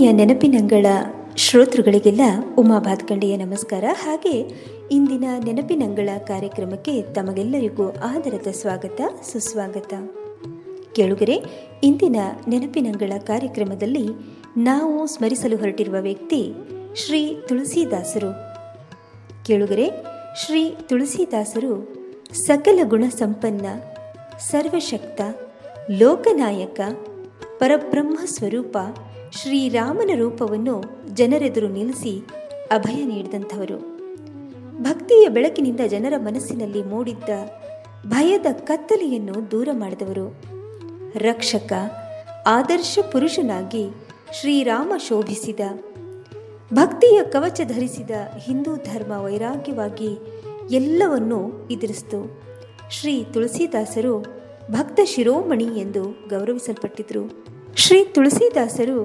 ಆತ್ಮೀಯ ನೆನಪಿನಂಗಳ ಶ್ರೋತೃಗಳಿಗೆಲ್ಲ ಉಮಾ ಭಾತ್ಕಂಡೆಯ ನಮಸ್ಕಾರ ಹಾಗೆ ಇಂದಿನ ನೆನಪಿನಂಗಳ ಕಾರ್ಯಕ್ರಮಕ್ಕೆ ತಮಗೆಲ್ಲರಿಗೂ ಆದರದ ಸ್ವಾಗತ ಸುಸ್ವಾಗತ ಕೇಳುಗರೆ ಇಂದಿನ ನೆನಪಿನಂಗಳ ಕಾರ್ಯಕ್ರಮದಲ್ಲಿ ನಾವು ಸ್ಮರಿಸಲು ಹೊರಟಿರುವ ವ್ಯಕ್ತಿ ಶ್ರೀ ತುಳಸಿದಾಸರು ಕೇಳುಗರೆ ಶ್ರೀ ತುಳಸಿದಾಸರು ಸಕಲ ಗುಣ ಸಂಪನ್ನ ಸರ್ವಶಕ್ತ ಲೋಕನಾಯಕ ಪರಬ್ರಹ್ಮ ಸ್ವರೂಪ ಶ್ರೀರಾಮನ ರೂಪವನ್ನು ಜನರೆದುರು ನಿಲ್ಲಿಸಿ ಅಭಯ ನೀಡಿದಂಥವರು ಭಕ್ತಿಯ ಬೆಳಕಿನಿಂದ ಜನರ ಮನಸ್ಸಿನಲ್ಲಿ ಮೂಡಿದ್ದ ಭಯದ ಕತ್ತಲೆಯನ್ನು ದೂರ ಮಾಡಿದವರು ರಕ್ಷಕ ಆದರ್ಶ ಪುರುಷನಾಗಿ ಶ್ರೀರಾಮ ಶೋಭಿಸಿದ ಭಕ್ತಿಯ ಕವಚ ಧರಿಸಿದ ಹಿಂದೂ ಧರ್ಮ ವೈರಾಗ್ಯವಾಗಿ ಎಲ್ಲವನ್ನೂ ಎದುರಿಸಿತು ಶ್ರೀ ತುಳಸಿದಾಸರು ಭಕ್ತ ಶಿರೋಮಣಿ ಎಂದು ಗೌರವಿಸಲ್ಪಟ್ಟಿದ್ರು ಶ್ರೀ ತುಳಸಿದಾಸರು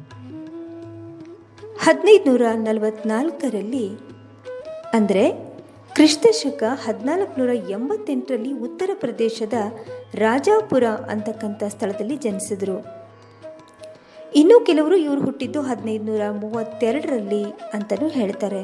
ಹದಿನೈದುನೂರ ನಲವತ್ನಾಲ್ಕರಲ್ಲಿ ಅಂದರೆ ಕ್ರಿಸ್ತಶಕ ಹದಿನಾಲ್ಕುನೂರ ಎಂಬತ್ತೆಂಟರಲ್ಲಿ ಉತ್ತರ ಪ್ರದೇಶದ ರಾಜಾಪುರ ಅಂತಕ್ಕಂಥ ಸ್ಥಳದಲ್ಲಿ ಜನಿಸಿದರು ಇನ್ನು ಕೆಲವರು ಇವರು ಹುಟ್ಟಿದ್ದು ಹದಿನೈದುನೂರ ಮೂವತ್ತೆರಡರಲ್ಲಿ ಅಂತಲೂ ಹೇಳ್ತಾರೆ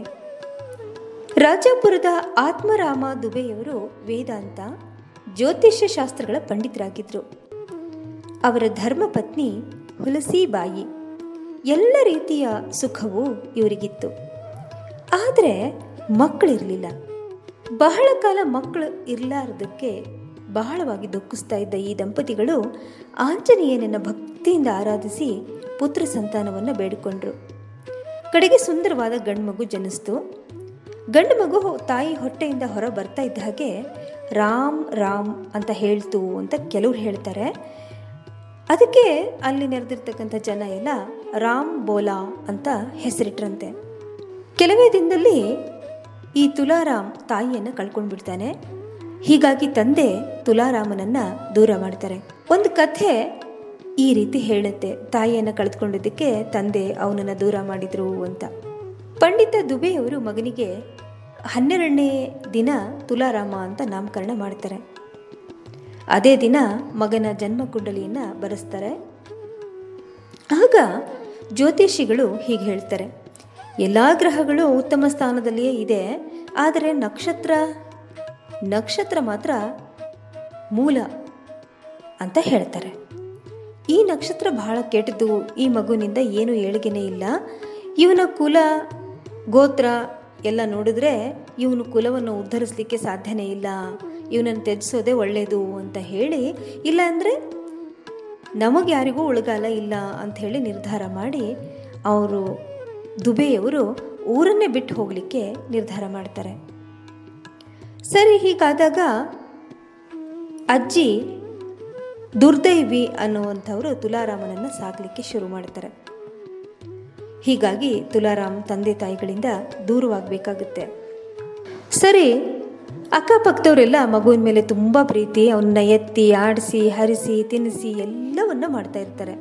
ರಾಜಾಪುರದ ಆತ್ಮರಾಮ ದುಬೆಯವರು ವೇದಾಂತ ಜ್ಯೋತಿಷ್ಯ ಶಾಸ್ತ್ರಗಳ ಪಂಡಿತರಾಗಿದ್ದರು ಅವರ ಧರ್ಮಪತ್ನಿ ಹುಲಸಿಬಾಯಿ ಎಲ್ಲ ರೀತಿಯ ಸುಖವೂ ಇವರಿಗಿತ್ತು ಆದರೆ ಮಕ್ಕಳಿರಲಿಲ್ಲ ಬಹಳ ಕಾಲ ಮಕ್ಕಳು ಇರಲಾರದಕ್ಕೆ ಬಹಳವಾಗಿ ದುಃಖಿಸ್ತಾ ಇದ್ದ ಈ ದಂಪತಿಗಳು ಆಂಜನೇಯನನ್ನ ಭಕ್ತಿಯಿಂದ ಆರಾಧಿಸಿ ಪುತ್ರ ಸಂತಾನವನ್ನು ಬೇಡಿಕೊಂಡ್ರು ಕಡೆಗೆ ಸುಂದರವಾದ ಗಂಡು ಮಗು ಜನಿಸ್ತು ಗಂಡು ಮಗು ತಾಯಿ ಹೊಟ್ಟೆಯಿಂದ ಹೊರ ಬರ್ತಾ ಇದ್ದ ಹಾಗೆ ರಾಮ್ ರಾಮ್ ಅಂತ ಹೇಳ್ತು ಅಂತ ಕೆಲವ್ರು ಹೇಳ್ತಾರೆ ಅದಕ್ಕೆ ಅಲ್ಲಿ ನೆರೆದಿರ್ತಕ್ಕಂಥ ಜನ ಎಲ್ಲ ರಾಮ್ ಬೋಲಾ ಅಂತ ಹೆಸರಿಟ್ರಂತೆ ಕೆಲವೇ ದಿನದಲ್ಲಿ ಈ ತುಲಾರಾಮ್ ತಾಯಿಯನ್ನು ಕಳ್ಕೊಂಡ್ಬಿಡ್ತಾನೆ ಹೀಗಾಗಿ ತಂದೆ ತುಲಾರಾಮನನ್ನ ದೂರ ಮಾಡ್ತಾರೆ ಒಂದು ಕಥೆ ಈ ರೀತಿ ಹೇಳುತ್ತೆ ತಾಯಿಯನ್ನು ಕಳೆದುಕೊಂಡಿದ್ದಕ್ಕೆ ತಂದೆ ಅವನನ್ನು ದೂರ ಮಾಡಿದ್ರು ಅಂತ ಪಂಡಿತ ದುಬೆಯವರು ಮಗನಿಗೆ ಹನ್ನೆರಡನೇ ದಿನ ತುಲಾರಾಮ ಅಂತ ನಾಮಕರಣ ಮಾಡ್ತಾರೆ ಅದೇ ದಿನ ಮಗನ ಜನ್ಮ ಕುಂಡಲಿಯನ್ನು ಬರೆಸ್ತಾರೆ ಆಗ ಜ್ಯೋತಿಷಿಗಳು ಹೀಗೆ ಹೇಳ್ತಾರೆ ಎಲ್ಲ ಗ್ರಹಗಳು ಉತ್ತಮ ಸ್ಥಾನದಲ್ಲಿಯೇ ಇದೆ ಆದರೆ ನಕ್ಷತ್ರ ನಕ್ಷತ್ರ ಮಾತ್ರ ಮೂಲ ಅಂತ ಹೇಳ್ತಾರೆ ಈ ನಕ್ಷತ್ರ ಬಹಳ ಕೆಟ್ಟದ್ದು ಈ ಮಗುವಿನಿಂದ ಏನು ಏಳಿಗೆನೇ ಇಲ್ಲ ಇವನ ಕುಲ ಗೋತ್ರ ಎಲ್ಲ ನೋಡಿದ್ರೆ ಇವನು ಕುಲವನ್ನು ಉದ್ಧರಿಸಲಿಕ್ಕೆ ಸಾಧ್ಯನೇ ಇಲ್ಲ ಇವನನ್ನು ತ್ಯಜಿಸೋದೇ ಒಳ್ಳೆಯದು ಅಂತ ಹೇಳಿ ಇಲ್ಲ ಅಂದರೆ ನಮಗೆ ಯಾರಿಗೂ ಉಳಗಾಲ ಇಲ್ಲ ಅಂತ ಹೇಳಿ ನಿರ್ಧಾರ ಮಾಡಿ ಅವರು ದುಬೆಯವರು ಊರನ್ನೇ ಬಿಟ್ಟು ಹೋಗಲಿಕ್ಕೆ ನಿರ್ಧಾರ ಮಾಡ್ತಾರೆ ಸರಿ ಹೀಗಾದಾಗ ಅಜ್ಜಿ ದುರ್ದೈವಿ ಅನ್ನುವಂಥವರು ತುಲಾರಾಮನನ್ನು ಸಾಗಲಿಕ್ಕೆ ಶುರು ಮಾಡ್ತಾರೆ ಹೀಗಾಗಿ ತುಲಾರಾಮ್ ತಂದೆ ತಾಯಿಗಳಿಂದ ದೂರವಾಗಬೇಕಾಗುತ್ತೆ ಸರಿ ಅಕ್ಕಪಕ್ಕದವರೆಲ್ಲ ಮಗುವಿನ ಮೇಲೆ ತುಂಬ ಪ್ರೀತಿ ಅವನ್ನ ಎತ್ತಿ ಆಡಿಸಿ ಹರಿಸಿ ತಿನ್ನಿಸಿ ಎಲ್ಲವನ್ನ ಮಾಡ್ತಾ ಇರ್ತಾರೆ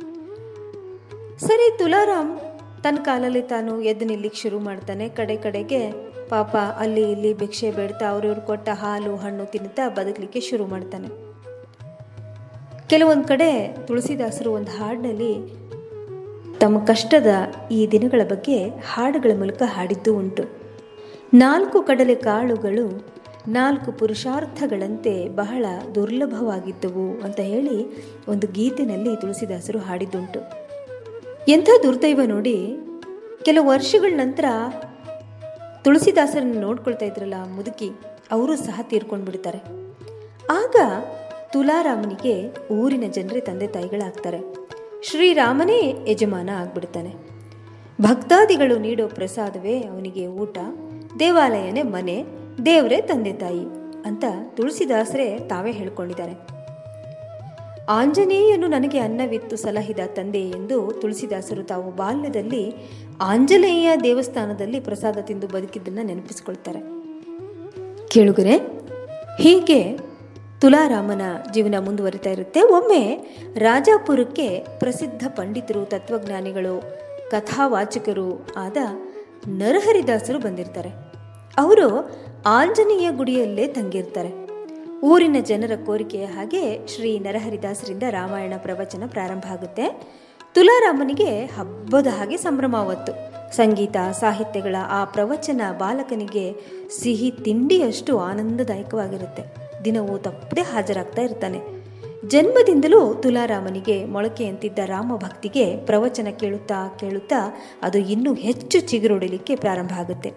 ಸರಿ ತುಲಾರಾಮ್ ತನ್ನ ಕಾಲಲ್ಲಿ ತಾನು ಎದ್ದು ನಿಲ್ಲಿಕ್ಕೆ ಶುರು ಮಾಡ್ತಾನೆ ಕಡೆ ಕಡೆಗೆ ಪಾಪ ಅಲ್ಲಿ ಇಲ್ಲಿ ಭಿಕ್ಷೆ ಬೇಡ್ತಾ ಅವ್ರವ್ರು ಕೊಟ್ಟ ಹಾಲು ಹಣ್ಣು ತಿನ್ನುತ್ತಾ ಬದುಕಲಿಕ್ಕೆ ಶುರು ಮಾಡ್ತಾನೆ ಕೆಲವೊಂದು ಕಡೆ ತುಳಸಿದಾಸರು ಒಂದು ಹಾಡಿನಲ್ಲಿ ತಮ್ಮ ಕಷ್ಟದ ಈ ದಿನಗಳ ಬಗ್ಗೆ ಹಾಡುಗಳ ಮೂಲಕ ಹಾಡಿದ್ದು ಉಂಟು ನಾಲ್ಕು ಕಡಲೆ ಕಾಳುಗಳು ನಾಲ್ಕು ಪುರುಷಾರ್ಥಗಳಂತೆ ಬಹಳ ದುರ್ಲಭವಾಗಿದ್ದವು ಅಂತ ಹೇಳಿ ಒಂದು ಗೀತೆನಲ್ಲಿ ತುಳಸಿದಾಸರು ಹಾಡಿದ್ದುಂಟು ಎಂಥ ದುರ್ದೈವ ನೋಡಿ ಕೆಲವು ವರ್ಷಗಳ ನಂತರ ತುಳಸಿದಾಸರನ್ನು ನೋಡ್ಕೊಳ್ತಾ ಇದ್ರಲ್ಲ ಮುದುಕಿ ಅವರು ಸಹ ತೀರ್ಕೊಂಡು ಬಿಡ್ತಾರೆ ಆಗ ತುಲಾರಾಮನಿಗೆ ಊರಿನ ಜನರೇ ತಂದೆ ತಾಯಿಗಳಾಗ್ತಾರೆ ಶ್ರೀರಾಮನೇ ಯಜಮಾನ ಆಗ್ಬಿಡ್ತಾನೆ ಭಕ್ತಾದಿಗಳು ನೀಡೋ ಪ್ರಸಾದವೇ ಅವನಿಗೆ ಊಟ ದೇವಾಲಯನೇ ಮನೆ ದೇವರೇ ತಂದೆ ತಾಯಿ ಅಂತ ತುಳಸಿದಾಸರೇ ತಾವೇ ಹೇಳ್ಕೊಂಡಿದ್ದಾರೆ ಆಂಜನೇಯನು ನನಗೆ ಅನ್ನವಿತ್ತು ಸಲಹಿದ ತಂದೆ ಎಂದು ತುಳಸಿದಾಸರು ತಾವು ಬಾಲ್ಯದಲ್ಲಿ ಆಂಜನೇಯ ದೇವಸ್ಥಾನದಲ್ಲಿ ಪ್ರಸಾದ ತಿಂದು ಬದುಕಿದ್ದನ್ನು ನೆನಪಿಸ್ಕೊಳ್ತಾರೆ ಕೇಳುಗರೆ ಹೀಗೆ ತುಲಾರಾಮನ ಜೀವನ ಮುಂದುವರಿತಾ ಇರುತ್ತೆ ಒಮ್ಮೆ ರಾಜಾಪುರಕ್ಕೆ ಪ್ರಸಿದ್ಧ ಪಂಡಿತರು ತತ್ವಜ್ಞಾನಿಗಳು ಕಥಾವಾಚಕರು ಆದ ನರಹರಿದಾಸರು ಬಂದಿರ್ತಾರೆ ಅವರು ಆಂಜನೇಯ ಗುಡಿಯಲ್ಲೇ ತಂಗಿರ್ತಾರೆ ಊರಿನ ಜನರ ಕೋರಿಕೆಯ ಹಾಗೆ ಶ್ರೀ ನರಹರಿದಾಸರಿಂದ ರಾಮಾಯಣ ಪ್ರವಚನ ಪ್ರಾರಂಭ ಆಗುತ್ತೆ ತುಲಾರಾಮನಿಗೆ ಹಬ್ಬದ ಹಾಗೆ ಸಂಭ್ರಮಾವತ್ತು ಸಂಗೀತ ಸಾಹಿತ್ಯಗಳ ಆ ಪ್ರವಚನ ಬಾಲಕನಿಗೆ ಸಿಹಿ ತಿಂಡಿಯಷ್ಟು ಆನಂದದಾಯಕವಾಗಿರುತ್ತೆ ದಿನವೂ ತಪ್ಪದೆ ಹಾಜರಾಗ್ತಾ ಇರ್ತಾನೆ ಜನ್ಮದಿಂದಲೂ ತುಲಾರಾಮನಿಗೆ ಮೊಳಕೆಯಂತಿದ್ದ ರಾಮಭಕ್ತಿಗೆ ಪ್ರವಚನ ಕೇಳುತ್ತಾ ಕೇಳುತ್ತಾ ಅದು ಇನ್ನೂ ಹೆಚ್ಚು ಚಿಗುರೊಡಲಿಕ್ಕೆ ಪ್ರಾರಂಭ ಆಗುತ್ತೆ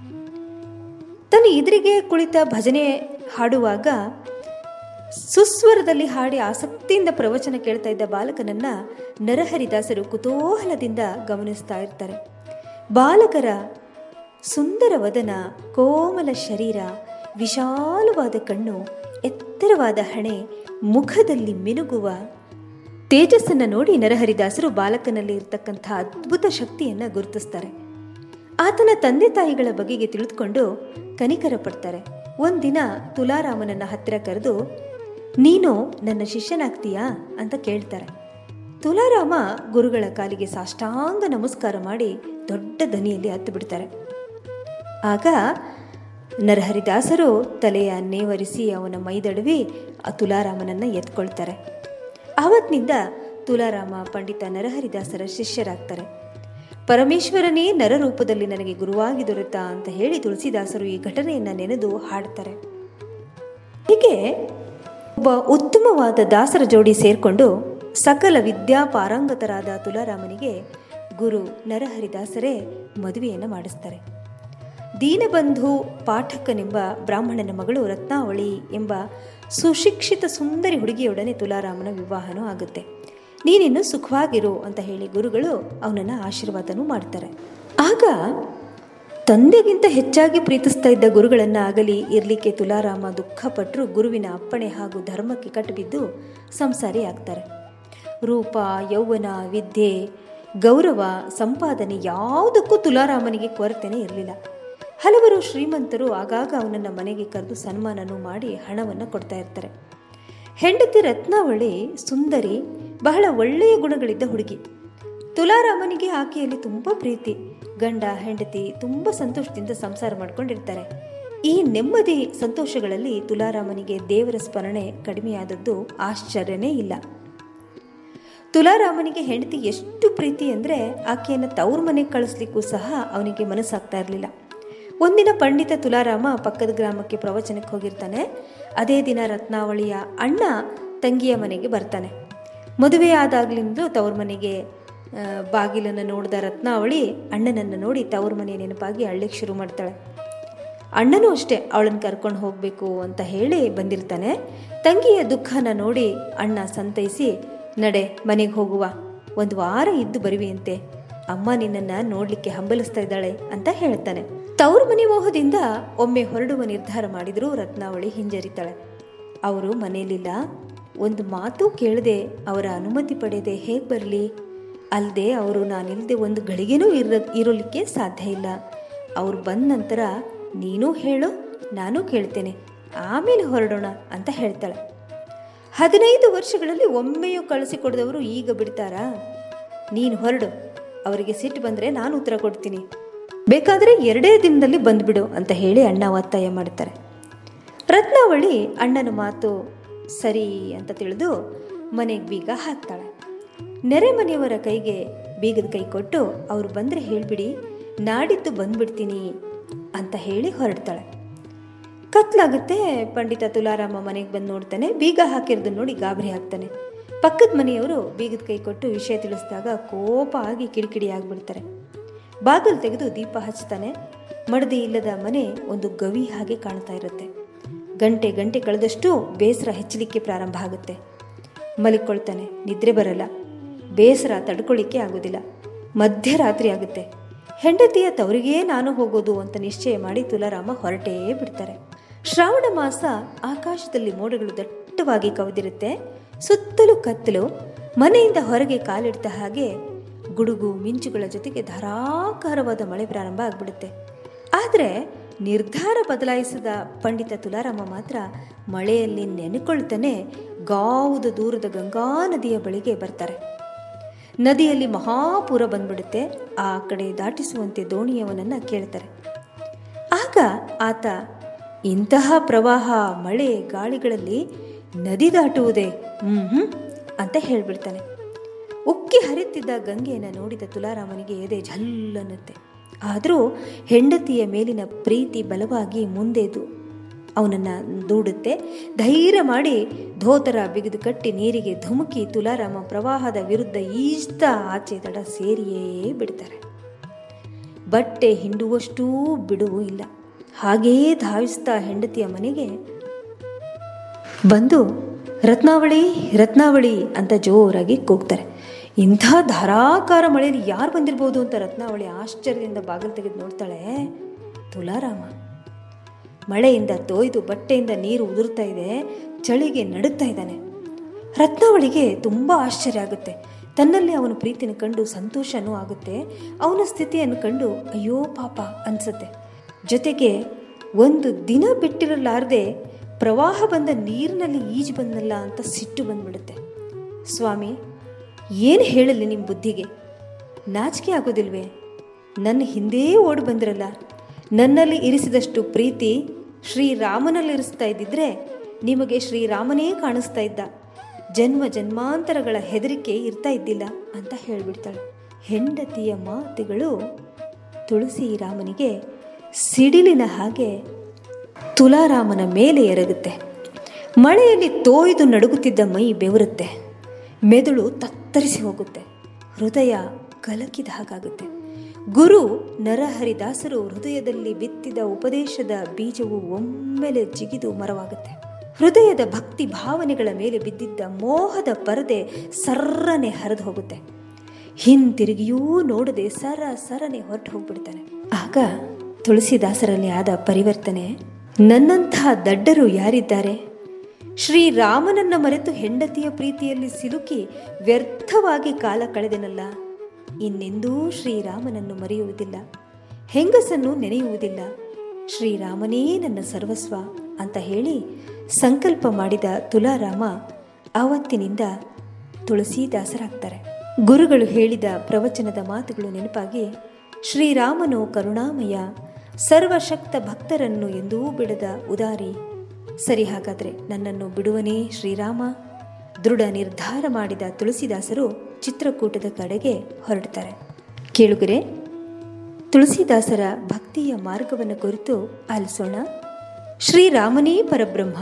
ತನ್ನ ಎದುರಿಗೆ ಕುಳಿತ ಭಜನೆ ಹಾಡುವಾಗ ಸುಸ್ವರದಲ್ಲಿ ಹಾಡಿ ಆಸಕ್ತಿಯಿಂದ ಪ್ರವಚನ ಕೇಳ್ತಾ ಇದ್ದ ಬಾಲಕನನ್ನ ನರಹರಿದಾಸರು ಕುತೂಹಲದಿಂದ ಗಮನಿಸ್ತಾ ಇರ್ತಾರೆ ಬಾಲಕರ ಸುಂದರ ವದನ ಕೋಮಲ ಶರೀರ ವಿಶಾಲವಾದ ಕಣ್ಣು ಎತ್ತರವಾದ ಹಣೆ ಮುಖದಲ್ಲಿ ಮಿನುಗುವ ತೇಜಸ್ಸನ್ನು ನೋಡಿ ನರಹರಿದಾಸರು ಬಾಲಕನಲ್ಲಿ ಇರತಕ್ಕಂಥ ಅದ್ಭುತ ಶಕ್ತಿಯನ್ನು ಗುರುತಿಸ್ತಾರೆ ಆತನ ತಂದೆ ತಾಯಿಗಳ ಬಗೆಗೆ ತಿಳಿದುಕೊಂಡು ಕನಿಕರ ಪಡ್ತಾರೆ ಒಂದಿನ ತುಲಾರಾಮನನ್ನ ಹತ್ತಿರ ಕರೆದು ನೀನು ನನ್ನ ಶಿಷ್ಯನಾಗ್ತೀಯಾ ಅಂತ ಕೇಳ್ತಾರೆ ತುಲಾರಾಮ ಗುರುಗಳ ಕಾಲಿಗೆ ಸಾಷ್ಟಾಂಗ ನಮಸ್ಕಾರ ಮಾಡಿ ದೊಡ್ಡ ದನಿಯಲ್ಲಿ ಹತ್ತು ಬಿಡ್ತಾರೆ ಆಗ ನರಹರಿದಾಸರು ತಲೆಯ ನೇವರಿಸಿ ಅವನ ಮೈದಡುವಿ ಆ ತುಲಾರಾಮನನ್ನ ಎತ್ಕೊಳ್ತಾರೆ ಆವತ್ತಿನಿಂದ ತುಲಾರಾಮ ಪಂಡಿತ ನರಹರಿದಾಸರ ಶಿಷ್ಯರಾಗ್ತಾರೆ ಪರಮೇಶ್ವರನೇ ನರರೂಪದಲ್ಲಿ ನನಗೆ ಗುರುವಾಗಿ ದೊರೆತ ಅಂತ ಹೇಳಿ ತುಳಸಿದಾಸರು ಈ ಘಟನೆಯನ್ನು ನೆನೆದು ಹಾಡ್ತಾರೆ ಹೀಗೆ ಒಬ್ಬ ಉತ್ತಮವಾದ ದಾಸರ ಜೋಡಿ ಸೇರ್ಕೊಂಡು ಸಕಲ ವಿದ್ಯಾ ಪಾರಂಗತರಾದ ತುಲಾರಾಮನಿಗೆ ಗುರು ನರಹರಿದಾಸರೇ ಮದುವೆಯನ್ನು ಮಾಡಿಸ್ತಾರೆ ದೀನಬಂಧು ಪಾಠಕನೆಂಬ ಬ್ರಾಹ್ಮಣನ ಮಗಳು ರತ್ನಾವಳಿ ಎಂಬ ಸುಶಿಕ್ಷಿತ ಸುಂದರಿ ಹುಡುಗಿಯೊಡನೆ ತುಲಾರಾಮನ ವಿವಾಹನೂ ಆಗುತ್ತೆ ನೀನಿನ್ನು ಸುಖವಾಗಿರು ಅಂತ ಹೇಳಿ ಗುರುಗಳು ಅವನನ್ನು ಆಶೀರ್ವಾದನೂ ಮಾಡ್ತಾರೆ ಆಗ ತಂದೆಗಿಂತ ಹೆಚ್ಚಾಗಿ ಪ್ರೀತಿಸ್ತಾ ಇದ್ದ ಗುರುಗಳನ್ನು ಆಗಲಿ ಇರಲಿಕ್ಕೆ ತುಲಾರಾಮ ದುಃಖಪಟ್ಟರು ಗುರುವಿನ ಅಪ್ಪಣೆ ಹಾಗೂ ಧರ್ಮಕ್ಕೆ ಕಟ್ಟಿಬಿದ್ದು ಸಂಸಾರಿ ಆಗ್ತಾರೆ ರೂಪ ಯೌವನ ವಿದ್ಯೆ ಗೌರವ ಸಂಪಾದನೆ ಯಾವುದಕ್ಕೂ ತುಲಾರಾಮನಿಗೆ ಕೊರತೆನೇ ಇರಲಿಲ್ಲ ಹಲವರು ಶ್ರೀಮಂತರು ಆಗಾಗ ಅವನನ್ನು ಮನೆಗೆ ಕರೆದು ಸನ್ಮಾನನೂ ಮಾಡಿ ಹಣವನ್ನು ಕೊಡ್ತಾ ಇರ್ತಾರೆ ಹೆಂಡತಿ ರತ್ನಾವಳಿ ಸುಂದರಿ ಬಹಳ ಒಳ್ಳೆಯ ಗುಣಗಳಿದ್ದ ಹುಡುಗಿ ತುಲಾರಾಮನಿಗೆ ಆಕೆಯಲ್ಲಿ ತುಂಬ ಪ್ರೀತಿ ಗಂಡ ಹೆಂಡತಿ ತುಂಬ ಸಂತೋಷದಿಂದ ಸಂಸಾರ ಮಾಡ್ಕೊಂಡಿರ್ತಾರೆ ಈ ನೆಮ್ಮದಿ ಸಂತೋಷಗಳಲ್ಲಿ ತುಲಾರಾಮನಿಗೆ ದೇವರ ಸ್ಮರಣೆ ಕಡಿಮೆಯಾದದ್ದು ಆಶ್ಚರ್ಯನೇ ಇಲ್ಲ ತುಲಾರಾಮನಿಗೆ ಹೆಂಡತಿ ಎಷ್ಟು ಪ್ರೀತಿ ಅಂದರೆ ಆಕೆಯನ್ನು ತವ್ರ ಮನೆಗೆ ಕಳಿಸ್ಲಿಕ್ಕೂ ಸಹ ಅವನಿಗೆ ಮನಸ್ಸಾಗ್ತಾ ಇರಲಿಲ್ಲ ಒಂದಿನ ಪಂಡಿತ ತುಲಾರಾಮ ಪಕ್ಕದ ಗ್ರಾಮಕ್ಕೆ ಪ್ರವಚನಕ್ಕೆ ಹೋಗಿರ್ತಾನೆ ಅದೇ ದಿನ ರತ್ನಾವಳಿಯ ಅಣ್ಣ ತಂಗಿಯ ಮನೆಗೆ ಬರ್ತಾನೆ ಮದುವೆ ಆದಾಗ್ಲಿಂದಲೂ ತವ್ರ ಮನೆಗೆ ಬಾಗಿಲನ್ನು ನೋಡಿದ ರತ್ನಾವಳಿ ಅಣ್ಣನನ್ನು ನೋಡಿ ತವ್ರ ಮನೆ ನೆನಪಾಗಿ ಅಳ್ಳಿಕ್ಕೆ ಶುರು ಮಾಡ್ತಾಳೆ ಅಣ್ಣನೂ ಅಷ್ಟೇ ಅವಳನ್ನು ಕರ್ಕೊಂಡು ಹೋಗಬೇಕು ಅಂತ ಹೇಳಿ ಬಂದಿರ್ತಾನೆ ತಂಗಿಯ ದುಃಖನ ನೋಡಿ ಅಣ್ಣ ಸಂತೈಸಿ ನಡೆ ಮನೆಗೆ ಹೋಗುವ ಒಂದು ವಾರ ಇದ್ದು ಬರುವಿಯಂತೆ ಅಮ್ಮ ನಿನ್ನನ್ನು ನೋಡಲಿಕ್ಕೆ ಹಂಬಲಿಸ್ತಾ ಇದ್ದಾಳೆ ಅಂತ ಹೇಳ್ತಾನೆ ತವ್ರ ಮನೆ ಮೋಹದಿಂದ ಒಮ್ಮೆ ಹೊರಡುವ ನಿರ್ಧಾರ ಮಾಡಿದರೂ ರತ್ನಾವಳಿ ಹಿಂಜರಿತಾಳೆ ಅವರು ಮನೆಯಲ್ಲಿಲ್ಲ ಒಂದು ಮಾತು ಕೇಳದೆ ಅವರ ಅನುಮತಿ ಪಡೆಯದೆ ಹೇಗೆ ಬರಲಿ ಅಲ್ಲದೆ ಅವರು ನಾನಿಲ್ಲದೆ ಒಂದು ಗಳಿಗೆನೂ ಇರ ಇರೋಲಿಕ್ಕೆ ಸಾಧ್ಯ ಇಲ್ಲ ಅವ್ರು ಬಂದ ನಂತರ ನೀನು ಹೇಳು ನಾನು ಕೇಳ್ತೇನೆ ಆಮೇಲೆ ಹೊರಡೋಣ ಅಂತ ಹೇಳ್ತಾಳೆ ಹದಿನೈದು ವರ್ಷಗಳಲ್ಲಿ ಒಮ್ಮೆಯೂ ಕಳಿಸಿಕೊಡದವರು ಈಗ ಬಿಡ್ತಾರಾ ನೀನು ಹೊರಡು ಅವರಿಗೆ ಸಿಟ್ಟು ಬಂದರೆ ನಾನು ಉತ್ತರ ಕೊಡ್ತೀನಿ ಬೇಕಾದರೆ ಎರಡೇ ದಿನದಲ್ಲಿ ಬಂದ್ಬಿಡು ಅಂತ ಹೇಳಿ ಅಣ್ಣ ಒತ್ತಾಯ ಮಾಡ್ತಾರೆ ರತ್ನಾವಳಿ ಅಣ್ಣನ ಮಾತು ಸರಿ ಅಂತ ತಿಳಿದು ಮನೆಗೆ ಬೀಗ ಹಾಕ್ತಾಳೆ ನೆರೆ ಮನೆಯವರ ಕೈಗೆ ಬೀಗದ ಕೈ ಕೊಟ್ಟು ಅವ್ರು ಬಂದರೆ ಹೇಳಿಬಿಡಿ ನಾಡಿದ್ದು ಬಂದ್ಬಿಡ್ತೀನಿ ಅಂತ ಹೇಳಿ ಹೊರಡ್ತಾಳೆ ಕತ್ಲಾಗುತ್ತೆ ಪಂಡಿತ ತುಲಾರಾಮ ಮನೆಗೆ ಬಂದು ನೋಡ್ತಾನೆ ಬೀಗ ಹಾಕಿರೋದನ್ನ ನೋಡಿ ಗಾಬರಿ ಆಗ್ತಾನೆ ಪಕ್ಕದ ಮನೆಯವರು ಬೀಗದ ಕೈ ಕೊಟ್ಟು ವಿಷಯ ತಿಳಿಸಿದಾಗ ಕೋಪ ಆಗಿ ಕಿಡಿಕಿಡಿ ಆಗಿಬಿಡ್ತಾರೆ ಬಾಗಿಲು ತೆಗೆದು ದೀಪ ಹಚ್ತಾನೆ ಮಡದಿ ಇಲ್ಲದ ಮನೆ ಒಂದು ಗವಿ ಹಾಗೆ ಕಾಣ್ತಾ ಇರುತ್ತೆ ಗಂಟೆ ಗಂಟೆ ಕಳೆದಷ್ಟು ಬೇಸರ ಹೆಚ್ಚಲಿಕ್ಕೆ ಪ್ರಾರಂಭ ಆಗುತ್ತೆ ಮಲಿಕೊಳ್ತಾನೆ ನಿದ್ರೆ ಬರಲ್ಲ ಬೇಸರ ತಡ್ಕೊಳ್ಳಿಕ್ಕೆ ಆಗೋದಿಲ್ಲ ಮಧ್ಯರಾತ್ರಿ ಆಗುತ್ತೆ ಹೆಂಡತಿಯ ತವರಿಗೇ ನಾನು ಹೋಗೋದು ಅಂತ ನಿಶ್ಚಯ ಮಾಡಿ ತುಲಾರಾಮ ಹೊರಟೇ ಬಿಡ್ತಾರೆ ಶ್ರಾವಣ ಮಾಸ ಆಕಾಶದಲ್ಲಿ ಮೋಡಗಳು ದಟ್ಟವಾಗಿ ಕವಿದಿರುತ್ತೆ ಸುತ್ತಲೂ ಕತ್ತಲು ಮನೆಯಿಂದ ಹೊರಗೆ ಕಾಲಿಡ್ತ ಹಾಗೆ ಗುಡುಗು ಮಿಂಚುಗಳ ಜೊತೆಗೆ ಧಾರಾಕಾರವಾದ ಮಳೆ ಪ್ರಾರಂಭ ಆಗ್ಬಿಡುತ್ತೆ ಆದರೆ ನಿರ್ಧಾರ ಬದಲಾಯಿಸಿದ ಪಂಡಿತ ತುಲಾರಾಮ ಮಾತ್ರ ಮಳೆಯಲ್ಲಿ ನೆನೆಕೊಳ್ತಾನೆ ಗಾವುದ ದೂರದ ಗಂಗಾ ನದಿಯ ಬಳಿಗೆ ಬರ್ತಾರೆ ನದಿಯಲ್ಲಿ ಮಹಾಪೂರ ಬಂದ್ಬಿಡುತ್ತೆ ಆ ಕಡೆ ದಾಟಿಸುವಂತೆ ದೋಣಿಯವನನ್ನು ಕೇಳ್ತಾರೆ ಆಗ ಆತ ಇಂತಹ ಪ್ರವಾಹ ಮಳೆ ಗಾಳಿಗಳಲ್ಲಿ ನದಿ ದಾಟುವುದೇ ಹ್ಮ್ ಹ್ಮ್ ಅಂತ ಹೇಳ್ಬಿಡ್ತಾನೆ ಉಕ್ಕಿ ಹರಿಯುತ್ತಿದ್ದ ಗಂಗೆಯನ್ನು ನೋಡಿದ ತುಲಾರಾಮನಿಗೆ ಎದೆ ಝಲ್ಲನ್ನುತ್ತೆ ಆದರೂ ಹೆಂಡತಿಯ ಮೇಲಿನ ಪ್ರೀತಿ ಬಲವಾಗಿ ಮುಂದೆದು ಅವನನ್ನು ದೂಡುತ್ತೆ ಧೈರ್ಯ ಮಾಡಿ ಧೋತರ ಬಿಗಿದು ಕಟ್ಟಿ ನೀರಿಗೆ ಧುಮುಕಿ ತುಲಾರಾಮ ಪ್ರವಾಹದ ವಿರುದ್ಧ ಈಜ್ತಾ ಆಚೆ ದಡ ಸೇರಿಯೇ ಬಿಡ್ತಾರೆ ಬಟ್ಟೆ ಹಿಂಡುವಷ್ಟೂ ಬಿಡುವು ಇಲ್ಲ ಹಾಗೆಯೇ ಧಾವಿಸ್ತಾ ಹೆಂಡತಿಯ ಮನೆಗೆ ಬಂದು ರತ್ನಾವಳಿ ರತ್ನಾವಳಿ ಅಂತ ಜೋರಾಗಿ ಕೂಗ್ತಾರೆ ಇಂಥ ಧಾರಾಕಾರ ಮಳೆಯಲ್ಲಿ ಯಾರು ಬಂದಿರ್ಬೋದು ಅಂತ ರತ್ನಾವಳಿ ಆಶ್ಚರ್ಯದಿಂದ ಬಾಗಿಲು ತೆಗೆದು ನೋಡ್ತಾಳೆ ತುಲಾರಾಮ ಮಳೆಯಿಂದ ತೋಯ್ದು ಬಟ್ಟೆಯಿಂದ ನೀರು ಉದುರ್ತಾ ಇದೆ ಚಳಿಗೆ ನಡುಗ್ತಾ ಇದ್ದಾನೆ ರತ್ನಾವಳಿಗೆ ತುಂಬ ಆಶ್ಚರ್ಯ ಆಗುತ್ತೆ ತನ್ನಲ್ಲಿ ಅವನ ಪ್ರೀತಿನ ಕಂಡು ಸಂತೋಷನೂ ಆಗುತ್ತೆ ಅವನ ಸ್ಥಿತಿಯನ್ನು ಕಂಡು ಅಯ್ಯೋ ಪಾಪ ಅನ್ಸುತ್ತೆ ಜೊತೆಗೆ ಒಂದು ದಿನ ಬಿಟ್ಟಿರಲಾರದೆ ಪ್ರವಾಹ ಬಂದ ನೀರಿನಲ್ಲಿ ಈಜು ಬಂದಲ್ಲ ಅಂತ ಸಿಟ್ಟು ಬಂದ್ಬಿಡುತ್ತೆ ಸ್ವಾಮಿ ಏನು ಹೇಳಲಿ ನಿಮ್ಮ ಬುದ್ಧಿಗೆ ನಾಚಿಕೆ ಆಗೋದಿಲ್ವೇ ನನ್ನ ಹಿಂದೇ ಓಡಿ ಬಂದಿರಲ್ಲ ನನ್ನಲ್ಲಿ ಇರಿಸಿದಷ್ಟು ಪ್ರೀತಿ ಶ್ರೀರಾಮನಲ್ಲಿ ಇರಿಸ್ತಾ ಇದ್ದಿದ್ರೆ ನಿಮಗೆ ಶ್ರೀರಾಮನೇ ಕಾಣಿಸ್ತಾ ಇದ್ದ ಜನ್ಮ ಜನ್ಮಾಂತರಗಳ ಹೆದರಿಕೆ ಇರ್ತಾ ಇದ್ದಿಲ್ಲ ಅಂತ ಹೇಳಿಬಿಡ್ತಾಳೆ ಹೆಂಡತಿಯ ಮಾತುಗಳು ತುಳಸಿ ರಾಮನಿಗೆ ಸಿಡಿಲಿನ ಹಾಗೆ ತುಲಾರಾಮನ ಮೇಲೆ ಎರಗುತ್ತೆ ಮಳೆಯಲ್ಲಿ ತೋಯ್ದು ನಡುಗುತ್ತಿದ್ದ ಮೈ ಬೆವರುತ್ತೆ ಮೆದುಳು ತತ್ತರಿಸಿ ಹೋಗುತ್ತೆ ಹೃದಯ ಕಲಕಿದ ಹಾಗಾಗುತ್ತೆ ಗುರು ನರಹರಿದಾಸರು ಹೃದಯದಲ್ಲಿ ಬಿತ್ತಿದ ಉಪದೇಶದ ಬೀಜವು ಒಮ್ಮೆಲೆ ಜಿಗಿದು ಮರವಾಗುತ್ತೆ ಹೃದಯದ ಭಕ್ತಿ ಭಾವನೆಗಳ ಮೇಲೆ ಬಿದ್ದಿದ್ದ ಮೋಹದ ಪರದೆ ಸರ್ರನೆ ಹರಿದು ಹೋಗುತ್ತೆ ಹಿಂತಿರುಗಿಯೂ ನೋಡದೆ ಸರ ಸರನೆ ಹೊರಟು ಹೋಗ್ಬಿಡ್ತಾನೆ ಆಗ ತುಳಸಿದಾಸರಲ್ಲಿ ಆದ ಪರಿವರ್ತನೆ ನನ್ನಂತಹ ದಡ್ಡರು ಯಾರಿದ್ದಾರೆ ಶ್ರೀರಾಮನನ್ನ ಮರೆತು ಹೆಂಡತಿಯ ಪ್ರೀತಿಯಲ್ಲಿ ಸಿಲುಕಿ ವ್ಯರ್ಥವಾಗಿ ಕಾಲ ಕಳೆದೆನಲ್ಲ ಇನ್ನೆಂದೂ ಶ್ರೀರಾಮನನ್ನು ಮರೆಯುವುದಿಲ್ಲ ಹೆಂಗಸನ್ನು ನೆನೆಯುವುದಿಲ್ಲ ಶ್ರೀರಾಮನೇ ನನ್ನ ಸರ್ವಸ್ವ ಅಂತ ಹೇಳಿ ಸಂಕಲ್ಪ ಮಾಡಿದ ತುಲಾರಾಮ ಆವತ್ತಿನಿಂದ ತುಳಸೀದಾಸರಾಗ್ತಾರೆ ಗುರುಗಳು ಹೇಳಿದ ಪ್ರವಚನದ ಮಾತುಗಳು ನೆನಪಾಗಿ ಶ್ರೀರಾಮನು ಕರುಣಾಮಯ ಸರ್ವಶಕ್ತ ಭಕ್ತರನ್ನು ಎಂದೂ ಬಿಡದ ಉದಾರಿ ಸರಿ ಹಾಗಾದರೆ ನನ್ನನ್ನು ಬಿಡುವನೇ ಶ್ರೀರಾಮ ದೃಢ ನಿರ್ಧಾರ ಮಾಡಿದ ತುಳಸಿದಾಸರು ಚಿತ್ರಕೂಟದ ಕಡೆಗೆ ಹೊರಡ್ತಾರೆ ಕೇಳುಗರೆ ತುಳಸಿದಾಸರ ಭಕ್ತಿಯ ಮಾರ್ಗವನ್ನು ಕುರಿತು ಆಲಿಸೋಣ ಶ್ರೀರಾಮನೇ ಪರಬ್ರಹ್ಮ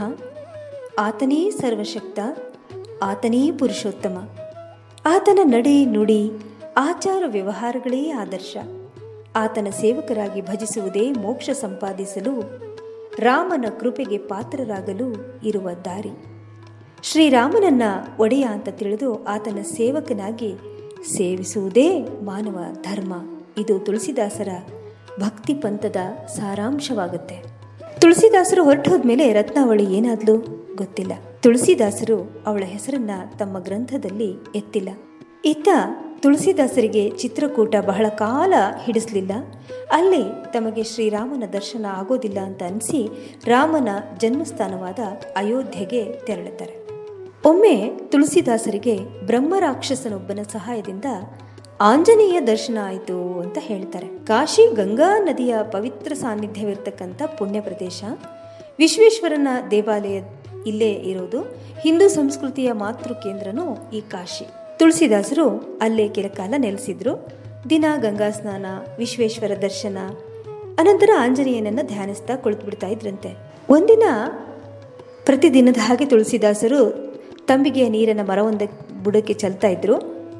ಆತನೇ ಸರ್ವಶಕ್ತ ಆತನೇ ಪುರುಷೋತ್ತಮ ಆತನ ನಡೆ ನುಡಿ ಆಚಾರ ವ್ಯವಹಾರಗಳೇ ಆದರ್ಶ ಆತನ ಸೇವಕರಾಗಿ ಭಜಿಸುವುದೇ ಮೋಕ್ಷ ಸಂಪಾದಿಸಲು ರಾಮನ ಕೃಪೆಗೆ ಪಾತ್ರರಾಗಲು ಇರುವ ದಾರಿ ಶ್ರೀರಾಮನನ್ನ ಒಡೆಯ ಅಂತ ತಿಳಿದು ಆತನ ಸೇವಕನಾಗಿ ಸೇವಿಸುವುದೇ ಮಾನವ ಧರ್ಮ ಇದು ತುಳಸಿದಾಸರ ಭಕ್ತಿ ಪಂಥದ ಸಾರಾಂಶವಾಗುತ್ತೆ ತುಳಸಿದಾಸರು ಹೊರಟೋದ್ಮೇಲೆ ರತ್ನಾವಳಿ ಏನಾದ್ಲು ಗೊತ್ತಿಲ್ಲ ತುಳಸಿದಾಸರು ಅವಳ ಹೆಸರನ್ನ ತಮ್ಮ ಗ್ರಂಥದಲ್ಲಿ ಎತ್ತಿಲ್ಲ ಇತ್ತ ತುಳಸಿದಾಸರಿಗೆ ಚಿತ್ರಕೂಟ ಬಹಳ ಕಾಲ ಹಿಡಿಸ್ಲಿಲ್ಲ ಅಲ್ಲಿ ತಮಗೆ ಶ್ರೀರಾಮನ ದರ್ಶನ ಆಗೋದಿಲ್ಲ ಅಂತ ಅನಿಸಿ ರಾಮನ ಜನ್ಮಸ್ಥಾನವಾದ ಅಯೋಧ್ಯೆಗೆ ತೆರಳುತ್ತಾರೆ ಒಮ್ಮೆ ತುಳಸಿದಾಸರಿಗೆ ಬ್ರಹ್ಮರಾಕ್ಷಸನೊಬ್ಬನ ಸಹಾಯದಿಂದ ಆಂಜನೇಯ ದರ್ಶನ ಆಯಿತು ಅಂತ ಹೇಳ್ತಾರೆ ಕಾಶಿ ಗಂಗಾ ನದಿಯ ಪವಿತ್ರ ಸಾನ್ನಿಧ್ಯವಿರ್ತಕ್ಕಂಥ ಪುಣ್ಯ ಪ್ರದೇಶ ವಿಶ್ವೇಶ್ವರನ ದೇವಾಲಯ ಇಲ್ಲೇ ಇರೋದು ಹಿಂದೂ ಸಂಸ್ಕೃತಿಯ ಮಾತೃ ಕೇಂದ್ರನೂ ಈ ಕಾಶಿ ತುಳಸಿದಾಸರು ಅಲ್ಲೇ ಕೆಲ ಕಾಲ ನೆಲೆಸಿದ್ರು ದಿನ ಗಂಗಾ ಸ್ನಾನ ವಿಶ್ವೇಶ್ವರ ದರ್ಶನ ಅನಂತರ ಆಂಜನೇಯನನ್ನ ಧ್ಯಾನಿಸ್ತಾ ಕುಳಿತುಬಿಡ್ತಾ ಇದ್ರಂತೆ ಒಂದಿನ ಪ್ರತಿದಿನದ ಹಾಗೆ ತುಳಸಿದಾಸರು ತಂಬಿಗೆಯ ನೀರನ್ನು ಮರವೊಂದ ಬುಡಕ್ಕೆ ಚೆಲ್ತಾ ಇದ್ರು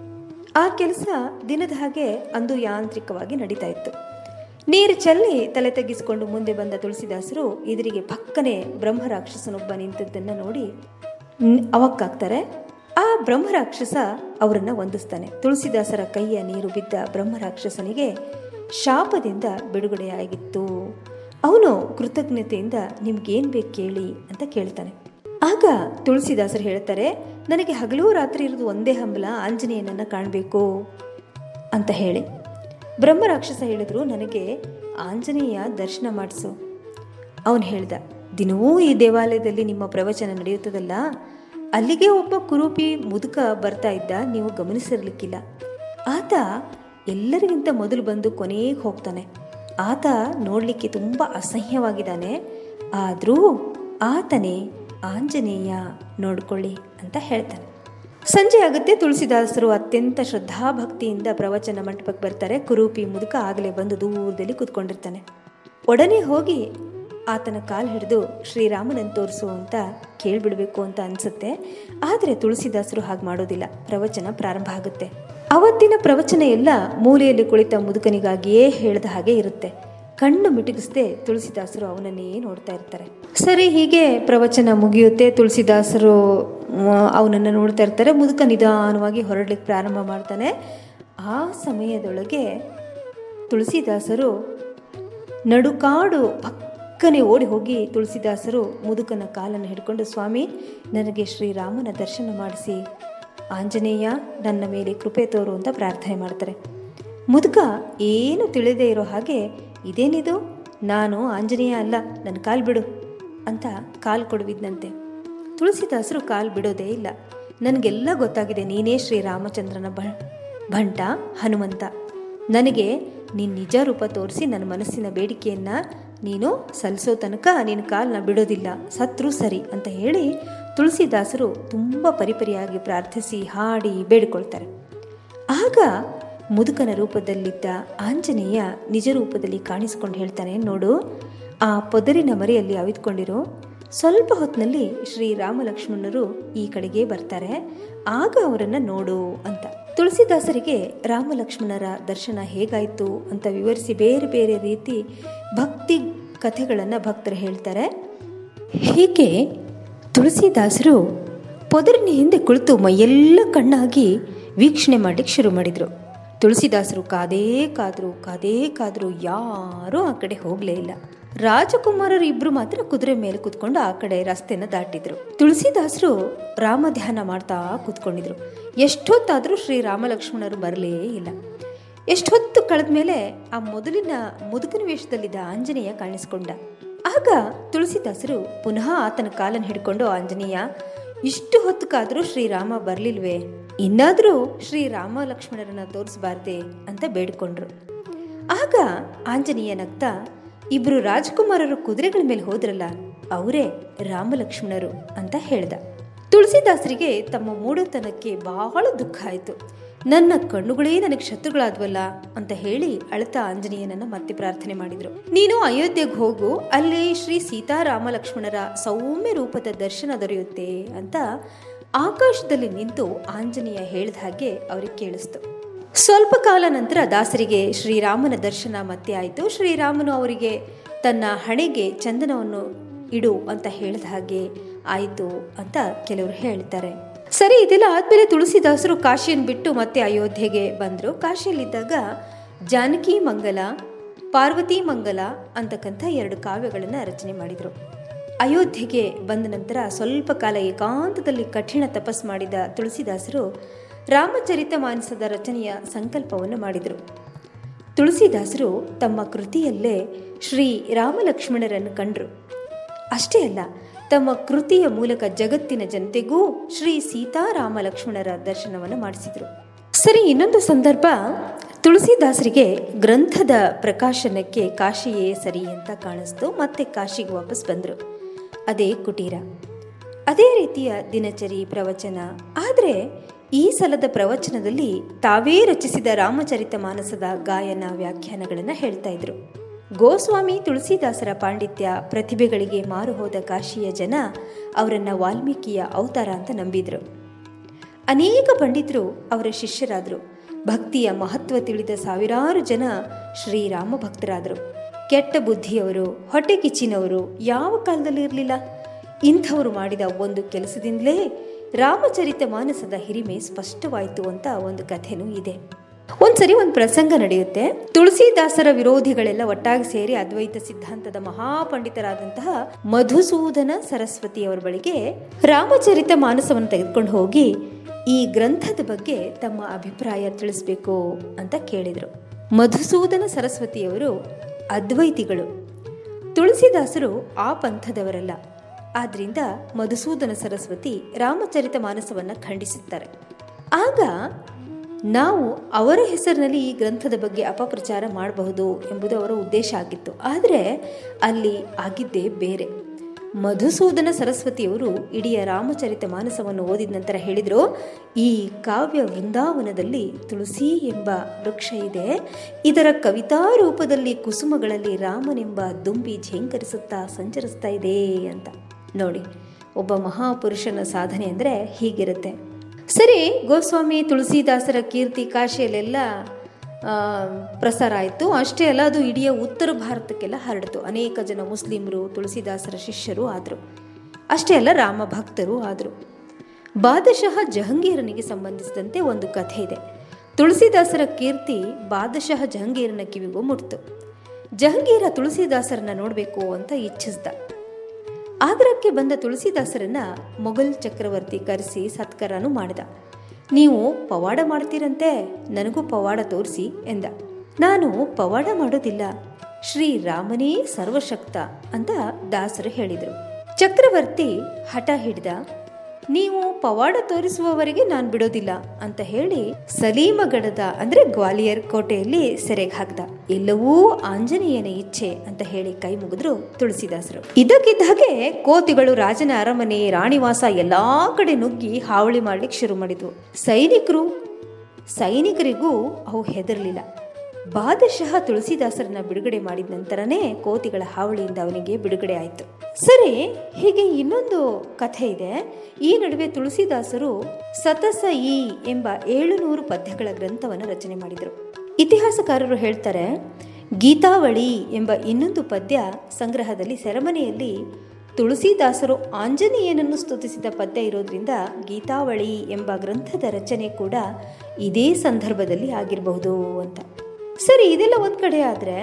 ಆ ಕೆಲಸ ದಿನದ ಹಾಗೆ ಅಂದು ಯಾಂತ್ರಿಕವಾಗಿ ನಡೀತಾ ಇತ್ತು ನೀರು ಚೆಲ್ಲಿ ತಲೆ ತಗ್ಗಿಸಿಕೊಂಡು ಮುಂದೆ ಬಂದ ತುಳಸಿದಾಸರು ಎದುರಿಗೆ ಪಕ್ಕನೆ ಬ್ರಹ್ಮರಾಕ್ಷಸನೊಬ್ಬ ನಿಂತದ್ದನ್ನು ನೋಡಿ ಅವಕ್ಕಾಗ್ತಾರೆ ಆ ಬ್ರಹ್ಮರಾಕ್ಷಸ ಅವರನ್ನ ವಂದಿಸ್ತಾನೆ ತುಳಸಿದಾಸರ ಕೈಯ ನೀರು ಬಿದ್ದ ಬ್ರಹ್ಮರಾಕ್ಷಸನಿಗೆ ಶಾಪದಿಂದ ಬಿಡುಗಡೆಯಾಗಿತ್ತು ಅವನು ಕೃತಜ್ಞತೆಯಿಂದ ನಿಮ್ಗೇನು ಬೇಕು ಕೇಳಿ ಅಂತ ಕೇಳ್ತಾನೆ ಆಗ ತುಳಸಿದಾಸರು ಹೇಳ್ತಾರೆ ನನಗೆ ಹಗಲು ರಾತ್ರಿ ಇರೋದು ಒಂದೇ ಹಂಬಲ ಆಂಜನೇಯನನ್ನು ಕಾಣಬೇಕು ಅಂತ ಹೇಳಿ ಬ್ರಹ್ಮರಾಕ್ಷಸ ಹೇಳಿದ್ರು ನನಗೆ ಆಂಜನೇಯ ದರ್ಶನ ಮಾಡಿಸು ಅವನು ಹೇಳ್ದ ದಿನವೂ ಈ ದೇವಾಲಯದಲ್ಲಿ ನಿಮ್ಮ ಪ್ರವಚನ ನಡೆಯುತ್ತದಲ್ಲ ಅಲ್ಲಿಗೆ ಒಬ್ಬ ಕುರೂಪಿ ಮುದುಕ ಬರ್ತಾ ಇದ್ದ ನೀವು ಗಮನಿಸಿರ್ಲಿಕ್ಕಿಲ್ಲ ಆತ ಎಲ್ಲರಿಗಿಂತ ಮೊದಲು ಬಂದು ಕೊನೆಗೆ ಹೋಗ್ತಾನೆ ಆತ ನೋಡಲಿಕ್ಕೆ ತುಂಬ ಅಸಹ್ಯವಾಗಿದ್ದಾನೆ ಆದರೂ ಆತನೇ ಆಂಜನೇಯ ನೋಡ್ಕೊಳ್ಳಿ ಅಂತ ಹೇಳ್ತಾನೆ ಸಂಜೆ ಆಗುತ್ತೆ ತುಳಸಿದಾಸರು ಅತ್ಯಂತ ಶ್ರದ್ಧಾಭಕ್ತಿಯಿಂದ ಪ್ರವಚನ ಮಂಟಪಕ್ಕೆ ಬರ್ತಾರೆ ಕುರೂಪಿ ಮುದುಕ ಆಗಲೇ ಬಂದು ದೂರದಲ್ಲಿ ಕೂತ್ಕೊಂಡಿರ್ತಾನೆ ಒಡನೆ ಹೋಗಿ ಆತನ ಕಾಲು ಹಿಡಿದು ಶ್ರೀರಾಮನನ್ನು ತೋರಿಸು ಅಂತ ಕೇಳಿಬಿಡ್ಬೇಕು ಅಂತ ಅನಿಸುತ್ತೆ ಆದರೆ ತುಳಸಿದಾಸರು ಹಾಗೆ ಮಾಡೋದಿಲ್ಲ ಪ್ರವಚನ ಪ್ರಾರಂಭ ಆಗುತ್ತೆ ಅವತ್ತಿನ ಪ್ರವಚನ ಎಲ್ಲ ಮೂಲೆಯಲ್ಲಿ ಕುಳಿತ ಮುದುಕನಿಗಾಗಿಯೇ ಹೇಳಿದ ಹಾಗೆ ಇರುತ್ತೆ ಕಣ್ಣು ಮಿಟುಕಿಸದೆ ತುಳಸಿದಾಸರು ಅವನನ್ನೇ ನೋಡ್ತಾ ಇರ್ತಾರೆ ಸರಿ ಹೀಗೆ ಪ್ರವಚನ ಮುಗಿಯುತ್ತೆ ತುಳಸಿದಾಸರು ಅವನನ್ನು ನೋಡ್ತಾ ಇರ್ತಾರೆ ಮುದುಕ ನಿಧಾನವಾಗಿ ಹೊರಡ್ಲಿಕ್ಕೆ ಪ್ರಾರಂಭ ಮಾಡ್ತಾನೆ ಆ ಸಮಯದೊಳಗೆ ತುಳಸಿದಾಸರು ನಡುಕಾಡು ಪಕ್ಕನೆ ಓಡಿ ಹೋಗಿ ತುಳಸಿದಾಸರು ಮುದುಕನ ಕಾಲನ್ನು ಹಿಡ್ಕೊಂಡು ಸ್ವಾಮಿ ನನಗೆ ಶ್ರೀರಾಮನ ದರ್ಶನ ಮಾಡಿಸಿ ಆಂಜನೇಯ ನನ್ನ ಮೇಲೆ ಕೃಪೆ ತೋರು ಅಂತ ಪ್ರಾರ್ಥನೆ ಮಾಡ್ತಾರೆ ಮುದುಕ ಏನು ತಿಳಿದೇ ಇರೋ ಹಾಗೆ ಇದೇನಿದು ನಾನು ಆಂಜನೇಯ ಅಲ್ಲ ನನ್ನ ಕಾಲು ಬಿಡು ಅಂತ ಕಾಲು ಕೊಡುವಿದ್ನಂತೆ ತುಳಸಿದಾಸರು ಕಾಲು ಬಿಡೋದೇ ಇಲ್ಲ ನನಗೆಲ್ಲ ಗೊತ್ತಾಗಿದೆ ನೀನೇ ಶ್ರೀರಾಮಚಂದ್ರನ ಬ ಭಂಟ ಹನುಮಂತ ನನಗೆ ನಿನ್ನ ನಿಜ ರೂಪ ತೋರಿಸಿ ನನ್ನ ಮನಸ್ಸಿನ ಬೇಡಿಕೆಯನ್ನು ನೀನು ಸಲ್ಲಿಸೋ ತನಕ ನಿನ್ನ ಕಾಲನ್ನ ಬಿಡೋದಿಲ್ಲ ಸತ್ರು ಸರಿ ಅಂತ ಹೇಳಿ ತುಳಸಿದಾಸರು ತುಂಬ ಪರಿಪರಿಯಾಗಿ ಪ್ರಾರ್ಥಿಸಿ ಹಾಡಿ ಬೇಡಿಕೊಳ್ತಾರೆ ಆಗ ಮುದುಕನ ರೂಪದಲ್ಲಿದ್ದ ಆಂಜನೇಯ ನಿಜ ರೂಪದಲ್ಲಿ ಕಾಣಿಸ್ಕೊಂಡು ಹೇಳ್ತಾನೆ ನೋಡು ಆ ಪೊದರಿನ ಮರೆಯಲ್ಲಿ ಅವಿತ್ಕೊಂಡಿರೋ ಸ್ವಲ್ಪ ಹೊತ್ತಿನಲ್ಲಿ ಶ್ರೀರಾಮ ಲಕ್ಷ್ಮಣರು ಈ ಕಡೆಗೆ ಬರ್ತಾರೆ ಆಗ ಅವರನ್ನು ನೋಡು ಅಂತ ತುಳಸಿದಾಸರಿಗೆ ರಾಮ ಲಕ್ಷ್ಮಣರ ದರ್ಶನ ಹೇಗಾಯಿತು ಅಂತ ವಿವರಿಸಿ ಬೇರೆ ಬೇರೆ ರೀತಿ ಭಕ್ತಿ ಕಥೆಗಳನ್ನು ಭಕ್ತರು ಹೇಳ್ತಾರೆ ಹೀಗೆ ತುಳಸಿದಾಸರು ಪೊದರಿನ ಹಿಂದೆ ಕುಳಿತು ಮೈಯೆಲ್ಲ ಕಣ್ಣಾಗಿ ವೀಕ್ಷಣೆ ಮಾಡಲಿಕ್ಕೆ ಶುರು ಮಾಡಿದರು ತುಳಸಿದಾಸರು ಕಾದೇ ಕಾದ್ರು ಕಾದೇ ಕಾದ್ರು ಯಾರೂ ಆ ಕಡೆ ಹೋಗಲೇ ಇಲ್ಲ ರಾಜಕುಮಾರರು ಇಬ್ರು ಮಾತ್ರ ಕುದುರೆ ಮೇಲೆ ಕುತ್ಕೊಂಡು ಆ ಕಡೆ ರಸ್ತೆನ ದಾಟಿದ್ರು ತುಳಸಿದಾಸರು ರಾಮ ಧ್ಯಾನ ಮಾಡ್ತಾ ಕೂತ್ಕೊಂಡಿದ್ರು ಎಷ್ಟೊತ್ತಾದರೂ ಶ್ರೀ ರಾಮ ಲಕ್ಷ್ಮಣರು ಬರಲೇ ಇಲ್ಲ ಎಷ್ಟೊತ್ತು ಕಳೆದ ಮೇಲೆ ಆ ಮೊದಲಿನ ಮುದುಕನ ವೇಷದಲ್ಲಿದ್ದ ಆಂಜನೇಯ ಕಾಣಿಸ್ಕೊಂಡ ಆಗ ತುಳಸಿದಾಸರು ಪುನಃ ಆತನ ಕಾಲನ್ನು ಹಿಡ್ಕೊಂಡು ಆಂಜನೇಯ ಇಷ್ಟು ಹೊತ್ತಕ್ಕಾದರೂ ಶ್ರೀರಾಮ ಬರಲಿಲ್ವೇ ಇನ್ನಾದರೂ ಶ್ರೀರಾಮ ಲಕ್ಷ್ಮಣರನ್ನ ತೋರಿಸಬಾರ್ದೆ ಅಂತ ಬೇಡ್ಕೊಂಡ್ರು ಆಗ ಆಂಜನೇಯ ನಗ್ತಾ ಇಬ್ರು ರಾಜಕುಮಾರರು ಕುದುರೆಗಳ ಮೇಲೆ ಹೋದ್ರಲ್ಲ ಅವರೇ ರಾಮ ಲಕ್ಷ್ಮಣರು ಅಂತ ಹೇಳ್ದ ತುಳಸಿದಾಸರಿಗೆ ತಮ್ಮ ಮೂಢತನಕ್ಕೆ ಬಹಳ ದುಃಖ ಆಯಿತು ನನ್ನ ಕಣ್ಣುಗಳೇ ನನಗೆ ಶತ್ರುಗಳಾದ್ವಲ್ಲ ಅಂತ ಹೇಳಿ ಅಳತಾ ಆಂಜನೇಯನನ್ನ ಮತ್ತೆ ಪ್ರಾರ್ಥನೆ ಮಾಡಿದ್ರು ನೀನು ಅಯೋಧ್ಯೆಗೆ ಹೋಗು ಅಲ್ಲಿ ಶ್ರೀ ಸೀತಾರಾಮ ಲಕ್ಷ್ಮಣರ ಸೌಮ್ಯ ರೂಪದ ದರ್ಶನ ದೊರೆಯುತ್ತೆ ಅಂತ ಆಕಾಶದಲ್ಲಿ ನಿಂತು ಆಂಜನೇಯ ಹೇಳಿದ ಹಾಗೆ ಅವ್ರಿಗೆ ಕೇಳಿಸ್ತು ಸ್ವಲ್ಪ ಕಾಲ ನಂತರ ದಾಸರಿಗೆ ಶ್ರೀರಾಮನ ದರ್ಶನ ಮತ್ತೆ ಆಯಿತು ಶ್ರೀರಾಮನು ಅವರಿಗೆ ತನ್ನ ಹಣೆಗೆ ಚಂದನವನ್ನು ಇಡು ಅಂತ ಹೇಳಿದ ಹಾಗೆ ಆಯಿತು ಅಂತ ಕೆಲವರು ಹೇಳ್ತಾರೆ ಸರಿ ಇದೆಲ್ಲ ಆದಮೇಲೆ ತುಳಸಿದಾಸರು ಕಾಶಿಯನ್ನು ಬಿಟ್ಟು ಮತ್ತೆ ಅಯೋಧ್ಯೆಗೆ ಬಂದರು ಕಾಶಿಯಲ್ಲಿದ್ದಾಗ ಜಾನಕಿ ಮಂಗಲ ಪಾರ್ವತಿ ಮಂಗಲ ಅಂತಕ್ಕಂಥ ಎರಡು ಕಾವ್ಯಗಳನ್ನು ರಚನೆ ಮಾಡಿದರು ಅಯೋಧ್ಯೆಗೆ ಬಂದ ನಂತರ ಸ್ವಲ್ಪ ಕಾಲ ಏಕಾಂತದಲ್ಲಿ ಕಠಿಣ ತಪಸ್ ಮಾಡಿದ ತುಳಸಿದಾಸರು ರಾಮಚರಿತ ಮಾನಸದ ರಚನೆಯ ಸಂಕಲ್ಪವನ್ನು ಮಾಡಿದರು ತುಳಸಿದಾಸರು ತಮ್ಮ ಕೃತಿಯಲ್ಲೇ ಶ್ರೀ ರಾಮಲಕ್ಷ್ಮಣರನ್ನು ಕಂಡರು ಅಷ್ಟೇ ಅಲ್ಲ ತಮ್ಮ ಕೃತಿಯ ಮೂಲಕ ಜಗತ್ತಿನ ಜನತೆಗೂ ಶ್ರೀ ಸೀತಾರಾಮ ಲಕ್ಷ್ಮಣರ ದರ್ಶನವನ್ನು ಮಾಡಿಸಿದರು ಸರಿ ಇನ್ನೊಂದು ಸಂದರ್ಭ ತುಳಸಿದಾಸರಿಗೆ ಗ್ರಂಥದ ಪ್ರಕಾಶನಕ್ಕೆ ಕಾಶಿಯೇ ಸರಿ ಅಂತ ಕಾಣಿಸ್ತು ಮತ್ತೆ ಕಾಶಿಗೆ ವಾಪಸ್ ಬಂದರು ಅದೇ ಕುಟೀರ ಅದೇ ರೀತಿಯ ದಿನಚರಿ ಪ್ರವಚನ ಆದರೆ ಈ ಸಲದ ಪ್ರವಚನದಲ್ಲಿ ತಾವೇ ರಚಿಸಿದ ರಾಮಚರಿತ ಮಾನಸದ ಗಾಯನ ವ್ಯಾಖ್ಯಾನಗಳನ್ನು ಹೇಳ್ತಾ ಇದ್ರು ಗೋಸ್ವಾಮಿ ತುಳಸಿದಾಸರ ಪಾಂಡಿತ್ಯ ಪ್ರತಿಭೆಗಳಿಗೆ ಮಾರು ಹೋದ ಕಾಶಿಯ ಜನ ಅವರನ್ನು ವಾಲ್ಮೀಕಿಯ ಅವತಾರ ಅಂತ ನಂಬಿದ್ರು ಅನೇಕ ಪಂಡಿತರು ಅವರ ಶಿಷ್ಯರಾದರು ಭಕ್ತಿಯ ಮಹತ್ವ ತಿಳಿದ ಸಾವಿರಾರು ಜನ ಶ್ರೀರಾಮ ಭಕ್ತರಾದರು ಕೆಟ್ಟ ಬುದ್ಧಿಯವರು ಹೊಟ್ಟೆ ಕಿಚ್ಚಿನವರು ಯಾವ ಕಾಲದಲ್ಲಿ ಇರಲಿಲ್ಲ ಇಂಥವರು ಮಾಡಿದ ಒಂದು ಕೆಲಸದಿಂದಲೇ ರಾಮಚರಿತ ಮಾನಸದ ಹಿರಿಮೆ ಸ್ಪಷ್ಟವಾಯಿತು ಅಂತ ಒಂದು ಕಥೆನೂ ಇದೆ ಒಂದ್ಸರಿ ಒಂದು ಪ್ರಸಂಗ ನಡೆಯುತ್ತೆ ತುಳಸಿದಾಸರ ವಿರೋಧಿಗಳೆಲ್ಲ ಒಟ್ಟಾಗಿ ಸೇರಿ ಅದ್ವೈತ ಸಿದ್ಧಾಂತದ ಮಹಾಪಂಡಿತರಾದಂತಹ ಮಧುಸೂದನ ಸರಸ್ವತಿಯವರ ಬಳಿಗೆ ರಾಮಚರಿತ ಮಾನಸವನ್ನು ತೆಗೆದುಕೊಂಡು ಹೋಗಿ ಈ ಗ್ರಂಥದ ಬಗ್ಗೆ ತಮ್ಮ ಅಭಿಪ್ರಾಯ ತಿಳಿಸ್ಬೇಕು ಅಂತ ಕೇಳಿದರು ಮಧುಸೂದನ ಸರಸ್ವತಿಯವರು ಅದ್ವೈತಿಗಳು ತುಳಸಿದಾಸರು ಆ ಪಂಥದವರಲ್ಲ ಆದ್ರಿಂದ ಮಧುಸೂದನ ಸರಸ್ವತಿ ರಾಮಚರಿತ ಮಾನಸವನ್ನು ಖಂಡಿಸುತ್ತಾರೆ ಆಗ ನಾವು ಅವರ ಹೆಸರಿನಲ್ಲಿ ಈ ಗ್ರಂಥದ ಬಗ್ಗೆ ಅಪಪ್ರಚಾರ ಮಾಡಬಹುದು ಎಂಬುದು ಅವರ ಉದ್ದೇಶ ಆಗಿತ್ತು ಆದರೆ ಅಲ್ಲಿ ಆಗಿದ್ದೇ ಬೇರೆ ಮಧುಸೂದನ ಸರಸ್ವತಿಯವರು ಇಡೀ ರಾಮಚರಿತ ಮಾನಸವನ್ನು ಓದಿದ ನಂತರ ಹೇಳಿದರು ಈ ಕಾವ್ಯ ವೃಂದಾವನದಲ್ಲಿ ತುಳಸಿ ಎಂಬ ವೃಕ್ಷ ಇದೆ ಇದರ ಕವಿತಾ ರೂಪದಲ್ಲಿ ಕುಸುಮಗಳಲ್ಲಿ ರಾಮನೆಂಬ ದುಂಬಿ ಝೇಂಕರಿಸುತ್ತಾ ಸಂಚರಿಸ್ತಾ ಇದೆ ಅಂತ ನೋಡಿ ಒಬ್ಬ ಮಹಾಪುರುಷನ ಸಾಧನೆ ಅಂದರೆ ಹೀಗಿರುತ್ತೆ ಸರಿ ಗೋಸ್ವಾಮಿ ತುಳಸಿದಾಸರ ಕೀರ್ತಿ ಕಾಶಿಯಲ್ಲೆಲ್ಲ ಪ್ರಸಾರ ಆಯಿತು ಅಷ್ಟೇ ಅಲ್ಲ ಅದು ಇಡೀ ಉತ್ತರ ಭಾರತಕ್ಕೆಲ್ಲ ಹರಡಿತು ಅನೇಕ ಜನ ಮುಸ್ಲಿಮರು ತುಳಸಿದಾಸರ ಶಿಷ್ಯರು ಆದರು ಅಷ್ಟೇ ಅಲ್ಲ ರಾಮ ಭಕ್ತರು ಆದರು ಬಾದಶಃ ಜಹಂಗೀರನಿಗೆ ಸಂಬಂಧಿಸಿದಂತೆ ಒಂದು ಕಥೆ ಇದೆ ತುಳಸಿದಾಸರ ಕೀರ್ತಿ ಬಾದಶಃ ಜಹಂಗೀರನ ಕಿವಿಗೂ ಮುಟ್ತು ಜಹಂಗೀರ ತುಳಸಿದಾಸರನ್ನ ನೋಡಬೇಕು ಅಂತ ಇಚ್ಛಿಸ್ದ ಆಗ್ರಕ್ಕೆ ಬಂದ ತುಳಸಿದಾಸರನ್ನ ಮೊಘಲ್ ಚಕ್ರವರ್ತಿ ಕರೆಸಿ ಸತ್ಕಾರನೂ ಮಾಡಿದ ನೀವು ಪವಾಡ ಮಾಡ್ತೀರಂತೆ ನನಗೂ ಪವಾಡ ತೋರಿಸಿ ಎಂದ ನಾನು ಪವಾಡ ಮಾಡೋದಿಲ್ಲ ಶ್ರೀರಾಮನೇ ಸರ್ವಶಕ್ತ ಅಂತ ದಾಸರು ಹೇಳಿದರು ಚಕ್ರವರ್ತಿ ಹಠ ಹಿಡಿದ ನೀವು ಪವಾಡ ತೋರಿಸುವವರೆಗೆ ನಾನು ಬಿಡೋದಿಲ್ಲ ಅಂತ ಹೇಳಿ ಸಲೀಮಗಡದ ಅಂದ್ರೆ ಗ್ವಾಲಿಯರ್ ಕೋಟೆಯಲ್ಲಿ ಸೆರೆಗೆ ಹಾಕ್ದ ಎಲ್ಲವೂ ಆಂಜನೇಯನ ಇಚ್ಛೆ ಅಂತ ಹೇಳಿ ಕೈ ಮುಗಿದ್ರು ತುಳಸಿದಾಸರು ಇದಕ್ಕಿದ್ದ ಹಾಗೆ ಕೋತಿಗಳು ರಾಜನ ಅರಮನೆ ರಾಣಿವಾಸ ಎಲ್ಲಾ ಕಡೆ ನುಗ್ಗಿ ಹಾವಳಿ ಮಾಡ್ಲಿಕ್ಕೆ ಶುರು ಮಾಡಿದ್ವು ಸೈನಿಕರು ಸೈನಿಕರಿಗೂ ಅವು ಹೆದರ್ಲಿಲ್ಲ ಬಾದಶಃ ತುಳಸಿದಾಸರನ್ನ ಬಿಡುಗಡೆ ಮಾಡಿದ ನಂತರನೇ ಕೋತಿಗಳ ಹಾವಳಿಯಿಂದ ಅವನಿಗೆ ಬಿಡುಗಡೆ ಆಯಿತು ಸರಿ ಹೀಗೆ ಇನ್ನೊಂದು ಕಥೆ ಇದೆ ಈ ನಡುವೆ ತುಳಸಿದಾಸರು ಸತಸ ಈ ಎಂಬ ಏಳುನೂರು ಪದ್ಯಗಳ ಗ್ರಂಥವನ್ನು ರಚನೆ ಮಾಡಿದರು ಇತಿಹಾಸಕಾರರು ಹೇಳ್ತಾರೆ ಗೀತಾವಳಿ ಎಂಬ ಇನ್ನೊಂದು ಪದ್ಯ ಸಂಗ್ರಹದಲ್ಲಿ ಸೆರೆಮನೆಯಲ್ಲಿ ತುಳಸಿದಾಸರು ಆಂಜನೇಯನನ್ನು ಸ್ತುತಿಸಿದ ಪದ್ಯ ಇರೋದ್ರಿಂದ ಗೀತಾವಳಿ ಎಂಬ ಗ್ರಂಥದ ರಚನೆ ಕೂಡ ಇದೇ ಸಂದರ್ಭದಲ್ಲಿ ಆಗಿರಬಹುದು ಅಂತ ಸರಿ ಇದೆಲ್ಲ ಒಂದು ಕಡೆ ಆದರೆ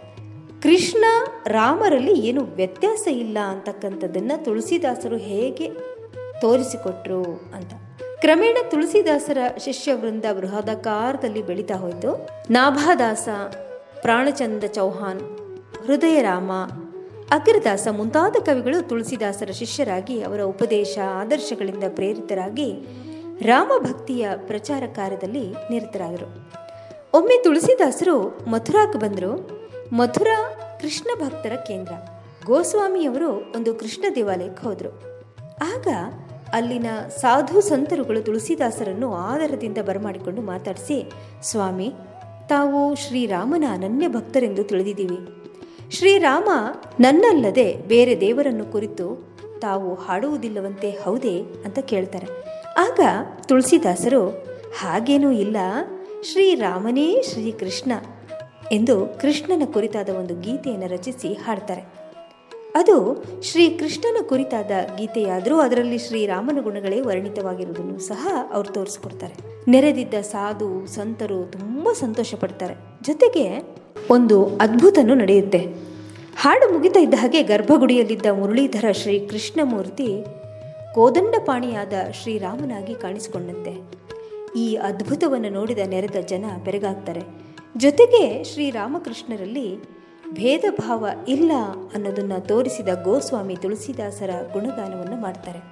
ಕೃಷ್ಣ ರಾಮರಲ್ಲಿ ಏನು ವ್ಯತ್ಯಾಸ ಇಲ್ಲ ಅಂತಕ್ಕಂಥದ್ದನ್ನು ತುಳಸಿದಾಸರು ಹೇಗೆ ತೋರಿಸಿಕೊಟ್ರು ಅಂತ ಕ್ರಮೇಣ ತುಳಸಿದಾಸರ ಶಿಷ್ಯವೃಂದ ಬೃಹದಾಕಾರದಲ್ಲಿ ಬೆಳೀತಾ ಹೋಯಿತು ನಾಭಾದಾಸ ಪ್ರಾಣಚಂದ ಚೌಹಾನ್ ಹೃದಯರಾಮ ಅಗ್ರದಾಸ ಮುಂತಾದ ಕವಿಗಳು ತುಳಸಿದಾಸರ ಶಿಷ್ಯರಾಗಿ ಅವರ ಉಪದೇಶ ಆದರ್ಶಗಳಿಂದ ಪ್ರೇರಿತರಾಗಿ ರಾಮಭಕ್ತಿಯ ಪ್ರಚಾರ ಕಾರ್ಯದಲ್ಲಿ ನಿರತರಾದರು ಒಮ್ಮೆ ತುಳಸಿದಾಸರು ಮಥುರಾಕ್ಕೆ ಬಂದರು ಮಥುರಾ ಕೃಷ್ಣ ಭಕ್ತರ ಕೇಂದ್ರ ಗೋಸ್ವಾಮಿಯವರು ಒಂದು ಕೃಷ್ಣ ದೇವಾಲಯಕ್ಕೆ ಹೋದರು ಆಗ ಅಲ್ಲಿನ ಸಾಧು ಸಂತರುಗಳು ತುಳಸಿದಾಸರನ್ನು ಆದರದಿಂದ ಬರಮಾಡಿಕೊಂಡು ಮಾತಾಡಿಸಿ ಸ್ವಾಮಿ ತಾವು ಶ್ರೀರಾಮನ ಅನನ್ಯ ಭಕ್ತರೆಂದು ತಿಳಿದಿದ್ದೀವಿ ಶ್ರೀರಾಮ ನನ್ನಲ್ಲದೆ ಬೇರೆ ದೇವರನ್ನು ಕುರಿತು ತಾವು ಹಾಡುವುದಿಲ್ಲವಂತೆ ಹೌದೇ ಅಂತ ಕೇಳ್ತಾರೆ ಆಗ ತುಳಸಿದಾಸರು ಹಾಗೇನೂ ಇಲ್ಲ ಶ್ರೀರಾಮನೇ ಶ್ರೀಕೃಷ್ಣ ಎಂದು ಕೃಷ್ಣನ ಕುರಿತಾದ ಒಂದು ಗೀತೆಯನ್ನು ರಚಿಸಿ ಹಾಡ್ತಾರೆ ಅದು ಶ್ರೀ ಕೃಷ್ಣನ ಕುರಿತಾದ ಗೀತೆಯಾದರೂ ಅದರಲ್ಲಿ ಶ್ರೀರಾಮನ ಗುಣಗಳೇ ವರ್ಣಿತವಾಗಿರುವುದನ್ನು ಸಹ ಅವ್ರು ತೋರಿಸ್ಕೊಡ್ತಾರೆ ನೆರೆದಿದ್ದ ಸಾಧು ಸಂತರು ತುಂಬ ಸಂತೋಷ ಪಡ್ತಾರೆ ಜೊತೆಗೆ ಒಂದು ಅದ್ಭುತನೂ ನಡೆಯುತ್ತೆ ಹಾಡು ಮುಗಿತಾ ಇದ್ದ ಹಾಗೆ ಗರ್ಭಗುಡಿಯಲ್ಲಿದ್ದ ಮುರಳೀಧರ ಶ್ರೀ ಕೃಷ್ಣಮೂರ್ತಿ ಕೋದಂಡಪಾಣಿಯಾದ ಶ್ರೀರಾಮನಾಗಿ ಕಾಣಿಸಿಕೊಂಡಂತೆ ಈ ಅದ್ಭುತವನ್ನು ನೋಡಿದ ನೆರೆದ ಜನ ಬೆರಗಾಗ್ತಾರೆ ಜೊತೆಗೆ ಶ್ರೀರಾಮಕೃಷ್ಣರಲ್ಲಿ ಭೇದ ಭಾವ ಇಲ್ಲ ಅನ್ನೋದನ್ನು ತೋರಿಸಿದ ಗೋಸ್ವಾಮಿ ತುಳಸಿದಾಸರ ಗುಣಗಾನವನ್ನು ಮಾಡ್ತಾರೆ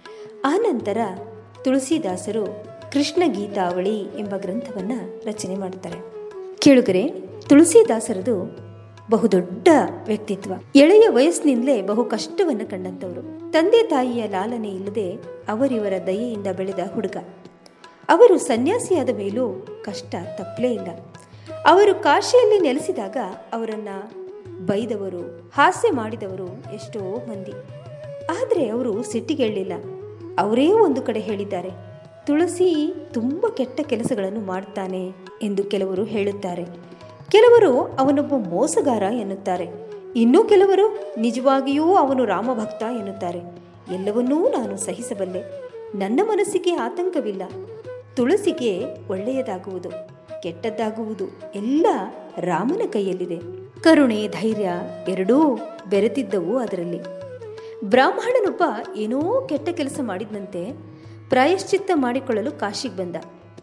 ಆನಂತರ ತುಳಸಿದಾಸರು ಕೃಷ್ಣ ಗೀತಾವಳಿ ಎಂಬ ಗ್ರಂಥವನ್ನು ರಚನೆ ಮಾಡ್ತಾರೆ ಕೇಳುಗರೆ ತುಳಸಿದಾಸರದು ಬಹುದೊಡ್ಡ ವ್ಯಕ್ತಿತ್ವ ಎಳೆಯ ವಯಸ್ಸಿನಿಂದಲೇ ಬಹು ಕಷ್ಟವನ್ನು ಕಂಡಂಥವರು ತಂದೆ ತಾಯಿಯ ಲಾಲನೆ ಇಲ್ಲದೆ ಅವರಿವರ ದಯೆಯಿಂದ ಬೆಳೆದ ಹುಡುಗ ಅವರು ಸನ್ಯಾಸಿಯಾದ ಮೇಲೂ ಕಷ್ಟ ತಪ್ಪಲೇ ಇಲ್ಲ ಅವರು ಕಾಶಿಯಲ್ಲಿ ನೆಲೆಸಿದಾಗ ಅವರನ್ನ ಬೈದವರು ಹಾಸ್ಯ ಮಾಡಿದವರು ಎಷ್ಟೋ ಮಂದಿ ಆದರೆ ಅವರು ಸಿಟ್ಟಿಗೆಳ್ಳಿಲ್ಲ ಅವರೇ ಒಂದು ಕಡೆ ಹೇಳಿದ್ದಾರೆ ತುಳಸಿ ತುಂಬ ಕೆಟ್ಟ ಕೆಲಸಗಳನ್ನು ಮಾಡ್ತಾನೆ ಎಂದು ಕೆಲವರು ಹೇಳುತ್ತಾರೆ ಕೆಲವರು ಅವನೊಬ್ಬ ಮೋಸಗಾರ ಎನ್ನುತ್ತಾರೆ ಇನ್ನೂ ಕೆಲವರು ನಿಜವಾಗಿಯೂ ಅವನು ರಾಮಭಕ್ತ ಎನ್ನುತ್ತಾರೆ ಎಲ್ಲವನ್ನೂ ನಾನು ಸಹಿಸಬಲ್ಲೆ ನನ್ನ ಮನಸ್ಸಿಗೆ ಆತಂಕವಿಲ್ಲ ತುಳಸಿಗೆ ಒಳ್ಳೆಯದಾಗುವುದು ಕೆಟ್ಟದ್ದಾಗುವುದು ಎಲ್ಲ ರಾಮನ ಕೈಯಲ್ಲಿದೆ ಕರುಣೆ ಧೈರ್ಯ ಎರಡೂ ಬೆರೆತಿದ್ದವು ಅದರಲ್ಲಿ ಬ್ರಾಹ್ಮಣನೊಬ್ಬ ಏನೋ ಕೆಟ್ಟ ಕೆಲಸ ಮಾಡಿದಂತೆ ಪ್ರಾಯಶ್ಚಿತ್ತ ಮಾಡಿಕೊಳ್ಳಲು ಕಾಶಿಗೆ ಬಂದ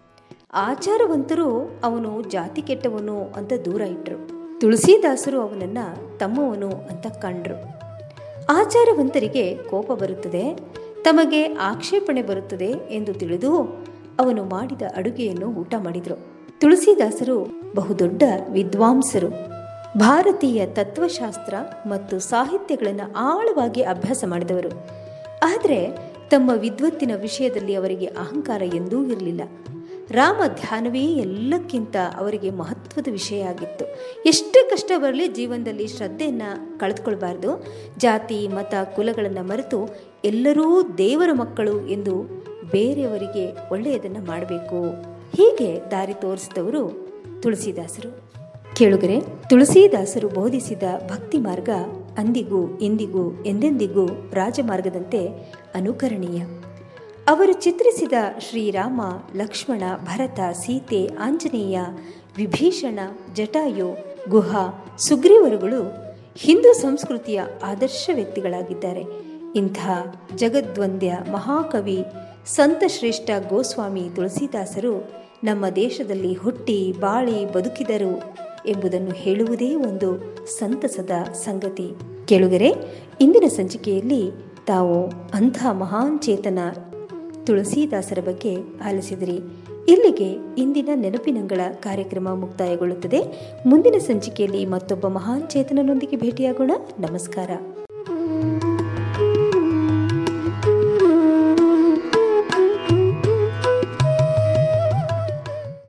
ಆಚಾರವಂತರು ಅವನು ಜಾತಿ ಕೆಟ್ಟವನು ಅಂತ ದೂರ ಇಟ್ಟರು ತುಳಸಿದಾಸರು ಅವನನ್ನ ತಮ್ಮವನು ಅಂತ ಕಂಡ್ರು ಆಚಾರವಂತರಿಗೆ ಕೋಪ ಬರುತ್ತದೆ ತಮಗೆ ಆಕ್ಷೇಪಣೆ ಬರುತ್ತದೆ ಎಂದು ತಿಳಿದು ಅವನು ಮಾಡಿದ ಅಡುಗೆಯನ್ನು ಊಟ ಮಾಡಿದರು ತುಳಸಿದಾಸರು ಬಹುದೊಡ್ಡ ವಿದ್ವಾಂಸರು ಭಾರತೀಯ ತತ್ವಶಾಸ್ತ್ರ ಮತ್ತು ಸಾಹಿತ್ಯಗಳನ್ನು ಆಳವಾಗಿ ಅಭ್ಯಾಸ ಮಾಡಿದವರು ಆದರೆ ತಮ್ಮ ವಿದ್ವತ್ತಿನ ವಿಷಯದಲ್ಲಿ ಅವರಿಗೆ ಅಹಂಕಾರ ಎಂದೂ ಇರಲಿಲ್ಲ ರಾಮ ಧ್ಯಾನವೇ ಎಲ್ಲಕ್ಕಿಂತ ಅವರಿಗೆ ಮಹತ್ವದ ವಿಷಯ ಆಗಿತ್ತು ಎಷ್ಟೇ ಕಷ್ಟ ಬರಲಿ ಜೀವನದಲ್ಲಿ ಶ್ರದ್ಧೆಯನ್ನು ಕಳೆದುಕೊಳ್ಬಾರ್ದು ಜಾತಿ ಮತ ಕುಲಗಳನ್ನು ಮರೆತು ಎಲ್ಲರೂ ದೇವರ ಮಕ್ಕಳು ಎಂದು ಬೇರೆಯವರಿಗೆ ಒಳ್ಳೆಯದನ್ನು ಮಾಡಬೇಕು ಹೀಗೆ ದಾರಿ ತೋರಿಸಿದವರು ತುಳಸಿದಾಸರು ಕೇಳುಗರೆ ತುಳಸಿದಾಸರು ಬೋಧಿಸಿದ ಭಕ್ತಿ ಮಾರ್ಗ ಅಂದಿಗೂ ಇಂದಿಗೂ ಎಂದೆಂದಿಗೂ ರಾಜಮಾರ್ಗದಂತೆ ಅನುಕರಣೀಯ ಅವರು ಚಿತ್ರಿಸಿದ ಶ್ರೀರಾಮ ಲಕ್ಷ್ಮಣ ಭರತ ಸೀತೆ ಆಂಜನೇಯ ವಿಭೀಷಣ ಜಟಾಯು ಗುಹ ಸುಗ್ರೀವರುಗಳು ಹಿಂದೂ ಸಂಸ್ಕೃತಿಯ ಆದರ್ಶ ವ್ಯಕ್ತಿಗಳಾಗಿದ್ದಾರೆ ಇಂಥ ಜಗದ್ವಂದ್ಯ ಮಹಾಕವಿ ಸಂತಶ್ರೇಷ್ಠ ಗೋಸ್ವಾಮಿ ತುಳಸಿದಾಸರು ನಮ್ಮ ದೇಶದಲ್ಲಿ ಹುಟ್ಟಿ ಬಾಳಿ ಬದುಕಿದರು ಎಂಬುದನ್ನು ಹೇಳುವುದೇ ಒಂದು ಸಂತಸದ ಸಂಗತಿ ಕೇಳುಗರೆ ಇಂದಿನ ಸಂಚಿಕೆಯಲ್ಲಿ ತಾವು ಅಂಥ ಮಹಾನ್ ಚೇತನ ತುಳಸಿದಾಸರ ಬಗ್ಗೆ ಆಲಿಸಿದಿರಿ ಇಲ್ಲಿಗೆ ಇಂದಿನ ನೆನಪಿನಂಗಳ ಕಾರ್ಯಕ್ರಮ ಮುಕ್ತಾಯಗೊಳ್ಳುತ್ತದೆ ಮುಂದಿನ ಸಂಚಿಕೆಯಲ್ಲಿ ಮತ್ತೊಬ್ಬ ಮಹಾನ್ ಚೇತನನೊಂದಿಗೆ ಭೇಟಿಯಾಗೋಣ ನಮಸ್ಕಾರ